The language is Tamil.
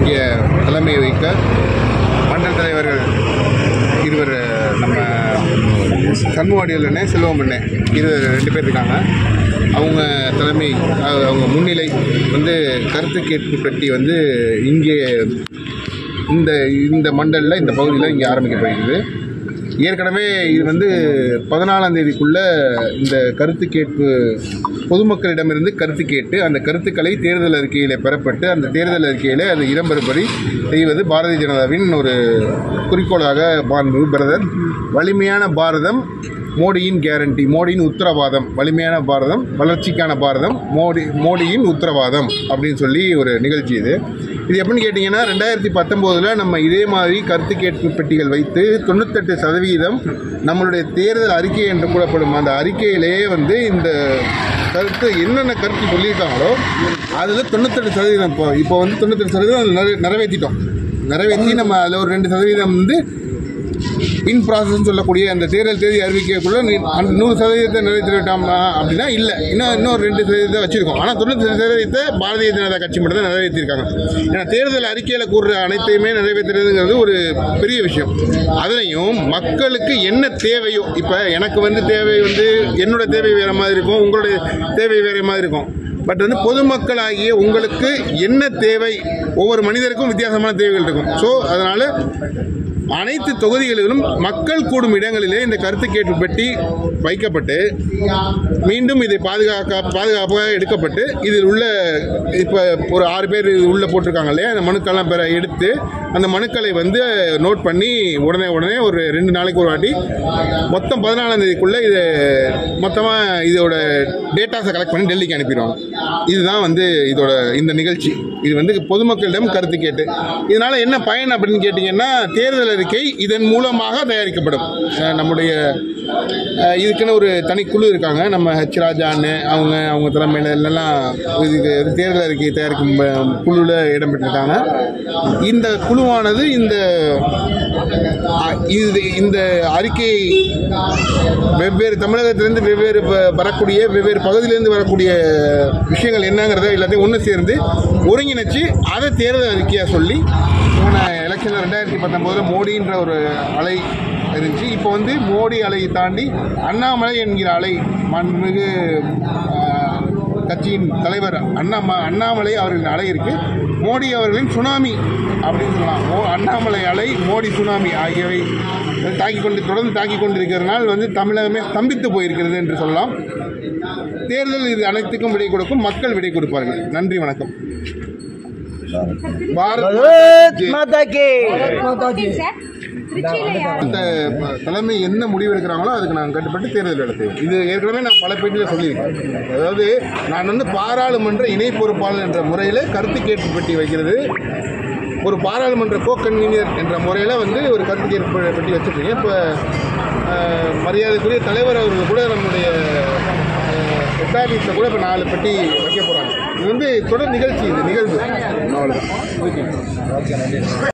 இங்கே தலைமை வைக்க மண்டல தலைவர்கள் இருவர் நம்ம கண்ணுவாடியில் செல்வம் இருவர் ரெண்டு பேர் இருக்காங்க அவங்க தலைமை அஹ், அவங்க முன்னிலை வந்து கருத்து கேட்பு பெட்டி வந்து இங்கே இந்த இந்த மண்டலில் இந்த பகுதியில் இங்கே ஆரம்பிக்கப்படுகிறது ஏற்கனவே இது வந்து பதினாலாம் தேதிக்குள்ள இந்த கருத்து கேட்பு பொதுமக்களிடமிருந்து கருத்து கேட்டு அந்த கருத்துக்களை தேர்தல் அறிக்கையில் பெறப்பட்டு அந்த தேர்தல் அறிக்கையில் அது இடம்பெறும்படி செய்வது பாரதிய ஜனதாவின் ஒரு குறிக்கோளாக மாண்பு பிரதர் வலிமையான பாரதம் மோடியின் கேரண்டி மோடியின் உத்தரவாதம் வலிமையான பாரதம் வளர்ச்சிக்கான பாரதம் மோடி மோடியின் உத்தரவாதம் அப்படின்னு சொல்லி ஒரு நிகழ்ச்சி இது இது எப்படின்னு கேட்டிங்கன்னா ரெண்டாயிரத்தி பத்தொம்போதில் நம்ம இதே மாதிரி கருத்து கேட்பு பெட்டிகள் வைத்து தொண்ணூத்தெட்டு சதவீதம் நம்மளுடைய தேர்தல் அறிக்கை என்று கூறப்படும் அந்த அறிக்கையிலேயே வந்து இந்த கருத்து என்னென்ன கருத்து சொல்லியிருக்காங்களோ அதில் தொண்ணூத்தெட்டு சதவீதம் இப்போ இப்போ வந்து தொண்ணூத்தெட்டு சதவீதம் அதில் நிறை நிறைவேற்றிட்டோம் நிறைவேற்றி நம்ம அதில் ஒரு ரெண்டு சதவீதம் வந்து இன் ப்ராசஸ் சொல்லக்கூடிய அந்த தேர்தல் தேதி அறிவிக்கக்குள்ள நீ- அந்த நூறு சதவீதத்தை நிறைவேற்றிவிட்டோம்னா அப்படின்னா இல்லை இன்னும் இன்னும் ரெண்டு சதவீதத்தை வச்சிருக்கோம் ஆனால் தொண்ணூற்றி சதவீதத்தை பாரதிய ஜனதா கட்சி மட்டும் தான் நிறைவேற்றிருக்காங்க ஏன்னா தேர்தல் அறிக்கையில் கூறுற அனைத்தையுமே நிறைவேற்றுறதுங்கிறது ஒரு பெரிய விஷயம் அதுலேயும் மக்களுக்கு என்ன தேவையோ இப்போ எனக்கு வந்து தேவை வந்து என்னோட தேவை வேறு மாதிரி இருக்கும் உங்களுடைய தேவை வேறு மாதிரி இருக்கும் பட் வந்து பொதுமக்களாகிய உங்களுக்கு என்ன தேவை ஒவ்வொரு மனிதருக்கும் வித்தியாசமான தேவைகள் இருக்கும் ஸோ அதனால் அனைத்து தொகுதிகளிலும் மக்கள் கூடும் இடங்களிலே இந்த கருத்து கேட்பு பெட்டி வைக்கப்பட்டு மீண்டும் இதை பாதுகாக்க பாதுகாப்பாக எடுக்கப்பட்டு இதில் உள்ள இப்போ ஒரு ஆறு பேர் இது உள்ள போட்டிருக்காங்க இல்லையா அந்த மனுக்கள்லாம் பெற எடுத்து அந்த மனுக்களை வந்து நோட் பண்ணி உடனே உடனே ஒரு ரெண்டு நாளைக்கு ஒரு வாட்டி மொத்தம் பதினாலாம் தேதிக்குள்ளே இது மொத்தமாக இதோட டேட்டாஸை கலெக்ட் பண்ணி டெல்லிக்கு அனுப்பிடுவாங்க இதுதான் வந்து இதோட இந்த நிகழ்ச்சி இது வந்து பொதுமக்களிடம் கருத்து கேட்டு இதனால என்ன பயன் அப்படின்னு கேட்டிங்கன்னா தேர்தல் அறிக்கை இதன் மூலமாக தயாரிக்கப்படும் அஹ் நம்முடைய அஹ் இதுக்குன்னு ஒரு தனிக்குழு இருக்காங்க நம்ம ஹெச் ராஜான்னு அவங்க அவங்க தலைமையில் எல்லாம் இதுக்கு தேர்தல் அறிக்கை தயாரிக்கும் அஹ், குழுவில் இடம்பெற்றிருக்காங்க இந்த குழுவானது இந்த அஹ், இது இந்த அறிக்கை வெவ்வேறு தமிழகத்திலிருந்து வெவ்வேறு ப- வரக்கூடிய வெவ்வேறு பகுதியிலிருந்து வரக்கூடிய விஷயங்கள் என்னங்கிறத எல்லாத்தையும் ஒன்று சேர்ந்து ஒருங்கிணைச்சு அதை தேர்தல் அறிக்கையாக சொல்லி போன எலெக்ஷனில் ரெண்டாயிரத்தி பத்தொம்போதில் மோடின்ற ஒரு அலை இருந்துச்சு இப்போ வந்து மோடி அலையை தாண்டி அண்ணாமலை என்கிற அலை மாண்புமிகு ஆஹ், கட்சியின் தலைவர் அண்ணாம அண்ணாமலை அவர்களின் அலை இருக்கு மோடி அவர்களின் சுனாமி அப்படின்னு சொல்லலாம் மோ அண்ணாமலை அலை மோடி சுனாமி ஆகியவை தாக்கி கொண்டு தொடர்ந்து தாக்கி கொண்டிருக்கிறதுனால் வந்து தமிழகமே ஸ்தம்பித்து போயிருக்கிறது என்று சொல்லலாம் தேர்தல் இது அனைத்துக்கும் விடை கொடுக்கும் மக்கள் விடை கொடுப்பார்கள் நன்றி வணக்கம் பாரத் மாதா கி ஜெய். சார் திருச்சியில யார் அந்த தலைமை என்ன முடிவு எடுக்கிறாங்களோ அதுக்கு நாங்கள் கட்டுப்பட்டு தேர்தல் நடத்துவோம் இது ஏற்கனவே நான் பல பேட்டியில் சொல்லியிருக்கேன் அதாவது நான் வந்து பாராளுமன்ற இணை பொறுப்பாளர் என்ற முறையில் கருத்து கேட்பு பெட்டி வைக்கிறது ஒரு பாராளுமன்ற கோ கன்வீனியர் என்ற முறையில் வந்து ஒரு கருத்து கேட்பு பெட்டி வச்சுருக்கீங்க இப்போ மரியாதைக்குரிய தலைவர் அவர்கள் கூட நம்முடைய எட்டாபீஸில் கூட இப்போ நாலு பெட்டி வைக்க போகிறாங்க இது வந்து தொடர் நிகழ்ச்சி இது நிகழ்வு அவ்வளோதான் ஓகே